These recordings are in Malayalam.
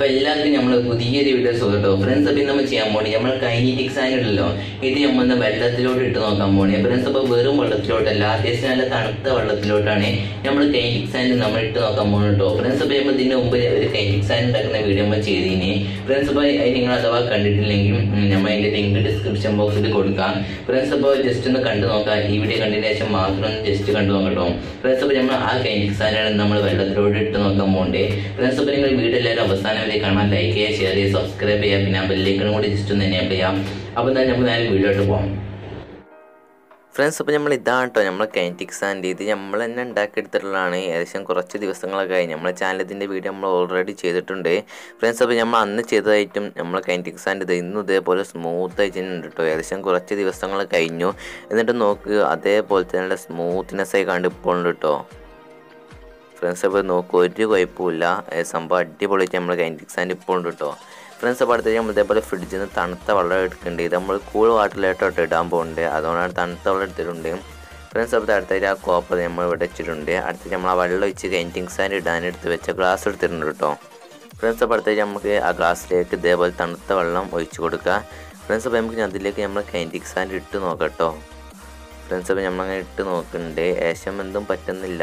എല്ലാവർക്കും നമ്മൾ പുതിയൊരു വീഡിയോ സുഖട്ടോ ഫ്രണ്ട്സ് അപ്പം നമ്മൾ ചെയ്യാൻ പോണി നമ്മൾ കൈനീറ്റിക് സാൻ ഉണ്ടല്ലോ ഇത് നമ്മൾ ഒന്ന് വെള്ളത്തിലോട്ട് ഇട്ട് നോക്കാൻ പോണി ഫ്രണ്ട്സ് അപ്പോൾ വെറും വെള്ളത്തിലോട്ടല്ല അത്യാവശ്യം നല്ല തണുത്ത വെള്ളത്തിലോട്ടാണ് നമ്മൾ കൈനറ്റിക് സാൻ നമ്മൾ ഇട്ട് നോക്കാൻ പോകുന്നത് കേട്ടോ ഫ്രണ്ട്സ് അപ്പോൾ നമ്മൾ ഇതിന് മുമ്പ് ഒരു കൈനറ്റിക് സാൻ ഉണ്ടാക്കുന്ന വീഡിയോ നമ്മൾ ചെയ്തിനി ഫ്രണ്ട്സ് അപ്പോൾ നിങ്ങൾ അഥവാ കണ്ടിട്ടില്ലെങ്കിൽ ഉം, നമ്മൾ അതിന്റെ ലിങ്ക് ഡിസ്ക്രിപ്ഷൻ ബോക്സിൽ കൊടുക്കാം ഫ്രണ്ട്സ് അപ്പോൾ ജസ്റ്റ് ഒന്ന് കണ്ടു നോക്കാം ഈ വീഡിയോ കണ്ടതിന് ശേഷം മാത്രം ഒന്ന് ജസ്റ്റ് കണ്ടു നോക്കട്ടോ ഫ്രണ്ട്സ് അപ്പോൾ നമ്മൾ ആ കൈനറ്റിക് സാനാണ് നമ്മൾ വെള്ളത്തിലോട്ട് ഇട്ട് നോക്കാൻ പോകണ്ടേ ഫ്രണ്ട്സ് അപ്പോൾ നിങ്ങൾ വീഡിയോ എല്ലാവരും അവസാനം വരെ കാണാൻ ലൈക്ക് ചെയ്യുക ഷെയർ ചെയ്യുക സബ്സ്ക്രൈബ് ചെയ്യുക പിന്നെ ആ ബെല്ലേക്കനും കൂടി ജസ്റ്റ് ഒന്ന് എനേബിൾ ചെയ്യാം അപ്പോൾ എന്തായാലും നമുക്ക് നേരെ വീഡിയോട്ട് പോകാം ഫ്രണ്ട്സ് അപ്പോൾ നമ്മൾ ഇതാണ് കേട്ടോ നമ്മൾ കൈനറ്റിക് സാൻഡ് ഇത് നമ്മൾ തന്നെ ഉണ്ടാക്കിയെടുത്തിട്ടുള്ളതാണ് ഏകദേശം കുറച്ച് ദിവസങ്ങളൊക്കെ ആയി നമ്മളെ ചാനലത്തിൻ്റെ വീഡിയോ നമ്മൾ ഓൾറെഡി ചെയ്തിട്ടുണ്ട് ഫ്രണ്ട്സ് അപ്പോൾ നമ്മൾ അന്ന് ചെയ്തതായിട്ടും നമ്മൾ കൈനറ്റിക് സാൻഡ് ഇത് ഇന്നും ഇതേപോലെ സ്മൂത്ത് ആയിട്ടുണ്ട് കേട്ടോ ഏകദേശം കുറച്ച് ദിവസങ്ങൾ കഴിഞ്ഞു എന്നിട്ട് നോക്ക് അതേപോലെ തന്നെ നല്ല സ്മൂത്ത്നെസ് ആയി കണ്ട് ഇപ്പോൾ ഉണ്ട് കേട്ടോ ഫ്രണ്ട്സ് അപ്പോൾ നോക്കൂ ഒരു കുഴപ്പമില്ല ഏ, സംഭവം അടിപൊളിയായിട്ട് നമ്മൾ കൈനറ്റിക് സാൻഡ് ഇപ്പോൾ ഉണ്ട് കേട്ടോ ഫ്രണ്ട്സ് അപ്പോൾ അടുത്ത് നമ്മൾ ഇതേപോലെ ഫ്രിഡ്ജിൽ നിന്ന് തണുത്ത വെള്ളം എടുക്കുന്നുണ്ട് ഇത് നമ്മൾ കൂൾ വാട്ടറിലോട്ടോട്ട് ഇടാൻ പോകുന്നുണ്ട് അതുകൊണ്ടാണ് തണുത്ത വെള്ളം എടുത്തിട്ടുണ്ട് ഫ്രണ്ട്സ് അപ്പോൾ അടുത്തായിട്ട് ആ കോപ്പർ നമ്മൾ ഇവിടെ വെച്ചിട്ടുണ്ട് അടുത്ത് നമ്മൾ ആ വെള്ളം ഒഴിച്ച് കൈനറ്റിക് സാൻഡ് ഇടാൻ എടുത്ത് വെച്ച ഗ്ലാസ് എടുത്തിട്ടുണ്ട് കേട്ടോ ഫ്രണ്ട്സ് അപ്പോൾ അടുത്തായിട്ട് നമുക്ക് ആ ഗ്ലാസ്സിലേക്ക് ഇതേപോലെ തണുത്ത വെള്ളം ഒഴിച്ച് കൊടുക്കുക ഫ്രണ്ട്സ് അപ്പോൾ നമുക്ക് അതിലേക്ക് നമ്മൾ കൈനറ്റിക് സാൻഡ് ഇട്ട് നോക്കാം കേട്ടോ ഫ്രണ്ട്സ് അപ്പോൾ നമ്മളങ്ങനെ ഇട്ട് നോക്കുന്നുണ്ട് ഏശം എന്തും പറ്റുന്നില്ല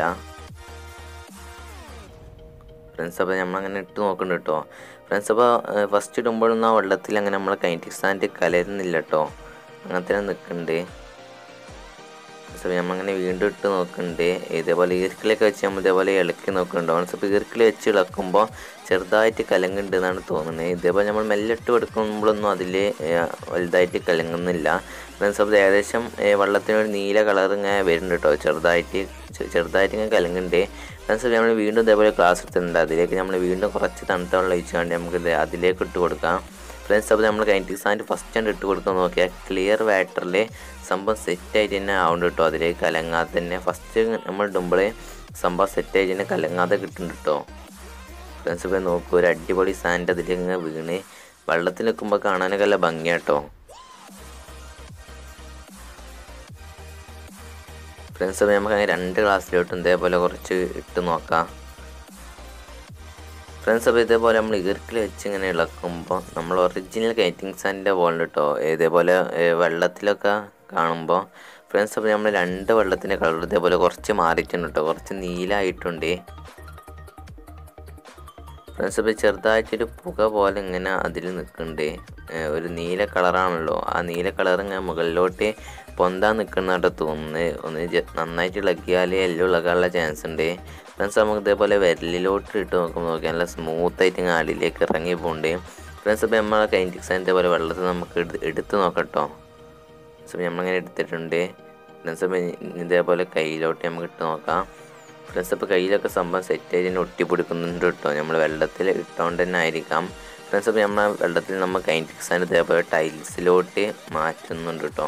ഫ്രണ്ട്സ് അപ്പോൾ നമ്മളങ്ങനെ ഇട്ട് നോക്കുന്നുണ്ട് കേട്ടോ ഫ്രണ്ട്സ് അപ്പോൾ ഫസ്റ്റ് ഇടുമ്പോഴൊന്നും ആ വെള്ളത്തിൽ അങ്ങനെ നമ്മൾ കൈനറ്റിക് സാൻഡ് കലരുന്നില്ല കേട്ടോ അങ്ങനെ തന്നെ നിൽക്കുന്നുണ്ട് ഫ്രണ്ട്സ് അപ്പോൾ നമ്മളങ്ങനെ വീണ്ടും ഇട്ട് നോക്കുന്നുണ്ട് ഇതേപോലെ ഈർക്കിലൊക്കെ വെച്ച് നമ്മൾ ഇതേപോലെ ഇളക്കി നോക്കുന്നുണ്ട് ഫ്രണ്ട്സ് അപ്പോൾ ഈർക്കിൽ വെച്ച് ഇളക്കുമ്പോൾ ചെറുതായിട്ട് കലങ്ങുന്നുണ്ട് എന്നാണ് തോന്നുന്നത് ഇതേപോലെ നമ്മൾ മെല്ലെ ഇട്ട് കൊടുക്കുമ്പോഴൊന്നും അതിൽ വലുതായിട്ട് കലങ്ങുന്നില്ല ഫ്രണ്ട്സ് അപ്പോൾ ഏകദേശം ഏഹ്, വെള്ളത്തിന് ഒരു നീല കളർ ഇങ്ങനെ വരുന്നുണ്ട് കേട്ടോ ചെറുതായിട്ട് ചെ- ചെറുതായിട്ട് ഇങ്ങനെ കലങ്ങുന്നുണ്ട് ഫ്രണ്ട്സ് നമ്മൾ വീണ്ടും ഇതേപോലെ ക്ലാസ് എടുത്തിട്ടുണ്ട് അതിലേക്ക് നമ്മൾ വീണ്ടും കുറച്ച് തണുത്ത വെള്ളം ഒഴിച്ചുകൊണ്ട് നമുക്ക് ഇത് അതിലേക്ക് ഇട്ട് കൊടുക്കാം ഫ്രണ്ട്സ് അപ്പോൾ നമ്മൾ കൈനറ്റിക് സാൻഡ് ഫസ്റ്റ് ആണ് ഇട്ട് കൊടുക്കാൻ നോക്കിയാൽ ക്ലിയർ വാട്ടറിൽ സംഭവം സെറ്റായിട്ട് തന്നെ ആവുന്നുണ്ട് കേട്ടോ അതിലേക്ക് കലങ്ങാതെ തന്നെ ഫസ്റ്റ് നമ്മൾ ഇടുമ്പോഴേ സംഭവം സെറ്റായിട്ട് തന്നെ കലങ്ങാതെ കിട്ടുന്നുണ്ട് കേട്ടോ ഫ്രണ്ട്സ് ഇപ്പോൾ നോക്കൂ ഒരു അടിപൊളി സാൻഡ് അതിലേക്ക് ഇങ്ങനെ വീണ് വെള്ളത്തിൽ നിൽക്കുമ്പോൾ കാണാനൊക്കെ നല്ല ഭംഗിയാട്ടോ ഫ്രണ്ട്സ് അപ്പോൾ നമുക്ക് അങ്ങനെ രണ്ട് ഗ്ലാസ്സിലോട്ടും ഇതേപോലെ കുറച്ച് ഇട്ട് നോക്കാം ഫ്രണ്ട്സ് അപ്പോൾ ഇതേപോലെ നമ്മൾ ഈർക്കിൽ വെച്ച് ഇങ്ങനെ ഇളക്കുമ്പോൾ നമ്മൾ ഒറിജിനൽ കൈറ്റിംഗ് സാൻഡിൻ്റെ പോലെ കേട്ടോ ഇതേപോലെ ഏ, വെള്ളത്തിലൊക്കെ കാണുമ്പോൾ ഫ്രണ്ട്സ് അപ്പോൾ നമ്മൾ രണ്ട് വെള്ളത്തിൻ്റെ കളർ ഇതേപോലെ കുറച്ച് മാറിയിട്ടുണ്ട് കേട്ടോ കുറച്ച് നീലായിട്ടുണ്ട് ഫ്രണ്ട്സ് ഇപ്പോൾ ചെറുതായിട്ടൊരു പുക പോലെ ഇങ്ങനെ അതിൽ നിൽക്കുന്നുണ്ട് ഏഹ് ഒരു നീല കളറാണല്ലോ ആ നീല കളർ ഇങ്ങനെ മുകളിലോട്ട് പൊന്താൻ നിൽക്കുന്നതായിട്ട് തോന്നുന്നത് ഒന്ന് ജ- നന്നായിട്ട് ഇളക്കിയാൽ എല്ലാം ഇളകാനുള്ള ചാൻസ് ഉണ്ട് ഫ്രണ്ട്സ് നമുക്ക് ഇതേപോലെ വിരലിലോട്ട് ഇട്ട് നോക്കുമ്പോൾ നോക്കിയാൽ നല്ല സ്മൂത്തായിട്ട് ഇങ്ങനെ അടിയിലേക്ക് ഇറങ്ങി പോകുന്നുണ്ട് ഫ്രണ്ട്സ് ഇപ്പോൾ നമ്മളെ കൈൻറ്റിക് സാൻഡ് ഇതേപോലെ വെള്ളത്തിൽ നമുക്ക് എടുത്ത് എടുത്ത് നോക്കട്ടോ ഫ്രണ്ട്സ് അപ്പോൾ നമ്മളിങ്ങനെ എടുത്തിട്ടുണ്ട് ഫ്രണ്ട്സ് അപ്പോൾ ഇതേപോലെ കയ്യിലോട്ട് നമുക്ക് ഇട്ട് നോക്കാം ഫ്രണ്ട്സ് അപ്പോൾ കയ്യിലൊക്കെ സംഭവം സെറ്റ് ആയിട്ട് തന്നെ ഒട്ടിപ്പിടിക്കുന്നുണ്ട് കേട്ടോ നമ്മൾ വെള്ളത്തിൽ ഇട്ടുകൊണ്ട് തന്നെ ആയിരിക്കാം ഫ്രണ്ട്സ് അപ്പോൾ നമ്മൾ വെള്ളത്തിൽ നമ്മൾ കൈൻറ്റിക് സാൻഡ് ഇതേപോലെ ടൈൽസിലോട്ട് മാറ്റുന്നുണ്ട് കേട്ടോ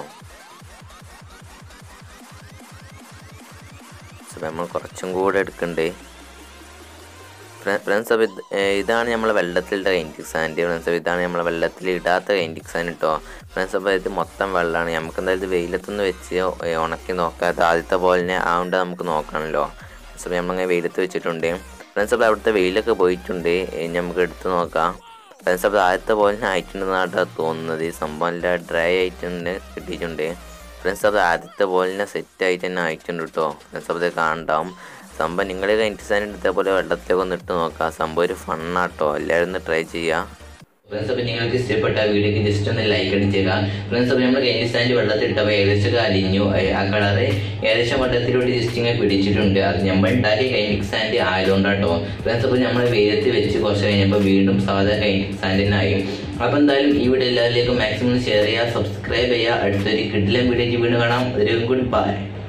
അപ്പോൾ നമ്മൾ കുറച്ചും കൂടെ എടുക്കണ്ടേ ഫ്രണ്ട്സ് അപ്പോൾ ഇത് ഏഹ് ഇതാണ് നമ്മളെ വെള്ളത്തിലിട്ട കൈൻറ്റിക് സാൻഡ് ഫ്രണ്ട്സ് അപ്പോൾ ഇതാണ് നമ്മളെ വെള്ളത്തിൽ ഇടാത്ത കൈൻറ്റിക് സാൻഡ് കേട്ടോ ഫ്രണ്ട്സ് അപ്പോൾ ഇത് മൊത്തം വെള്ളമാണ് നമുക്ക് എന്തായാലും ഇത് വെയിലത്തൊന്ന് വെച്ച് ഏഹ് ഉണക്കി നോക്കാം ഇത് ആദ്യത്തെ പോലെ തന്നെ ആവുകൊണ്ട് നമുക്ക് നോക്കണമല്ലോ ഫ്രണ്ട്സ് അപ്പോൾ നമ്മളിങ്ങനെ വെയിലത്ത് വെച്ചിട്ടുണ്ട് ഫ്രണ്ട്സ് അപ്പോൾ അവിടുത്തെ വെയിലൊക്കെ പോയിട്ടുണ്ട് ഇനി നമുക്ക് എടുത്ത് നോക്കാം ഫ്രണ്ട്സ് അപ്പോൾ ആദ്യത്തെ പോലെ തന്നെ ആയിട്ടുണ്ടെന്നാണ് തോന്നുന്നത് ഈ സംഭവം എല്ലാം ഡ്രൈ ആയിട്ട് തന്നെ കിട്ടിയിട്ടുണ്ട് ഫ്രണ്ട്സ് അപ്പോൾ ആദ്യത്തെ പോലെ തന്നെ സെറ്റ് ആയിട്ട് തന്നെ ആയിട്ടുണ്ട് കേട്ടോ ഫ്രണ്ട്സ് അപ്പോൾ ഇത് കാണണ്ടാവും സംഭവം നിങ്ങൾ കഴിഞ്ഞിട്ട് സാധനം ഇതേപോലെ വെള്ളത്തിലേക്ക് ഒന്ന് ഇട്ട് നോക്കാം സംഭവം ഒരു ഫണ്ണാട്ടോ എല്ലാവരും ഒന്ന് ട്രൈ ചെയ്യാം ഫ്രണ്ട്സ് അപ്പോൾ നിങ്ങൾക്ക് ഇഷ്ടപ്പെട്ട വീഡിയോക്ക് ജസ്റ്റ് ഒന്ന് ലൈക്ക് അടിച്ചേക്ക ഫ്രണ്ട്സ് അപ്പോൾ നമ്മൾ കൈൻഡ് സാൻഡ് വെള്ളത്തിൽ ഇട്ടപ്പോൾ ഏകദേശം അലിഞ്ഞു ഏ, ആ കളറ് ഏകദേശം വെള്ളത്തിലൂടെ ജസ്റ്റ് ഇങ്ങനെ പിടിച്ചിട്ടുണ്ട് അത് നമ്മൾ ഉണ്ടാക്കിയ കൈനിക് സാൻഡ് ആയതുകൊണ്ടാട്ടോ ഫ്രണ്ട്സ് അപ്പോൾ നമ്മൾ വെയിലത്ത് വെച്ച് കുറച്ച് കഴിഞ്ഞപ്പോൾ വീണ്ടും സാധാ കൈനിക് സാൻഡിനായി അപ്പോൾ എന്തായാലും ഈ വീഡിയോ എല്ലാവരിലേക്കും മാക്സിമം ഷെയർ ചെയ്യുക സബ്സ്ക്രൈബ് ചെയ്യുക അടുത്തൊരു കിഡിലെ വീഡിയോക്ക് വീണ്ടും കാണാം ഒരു ഗുഡ് ബൈ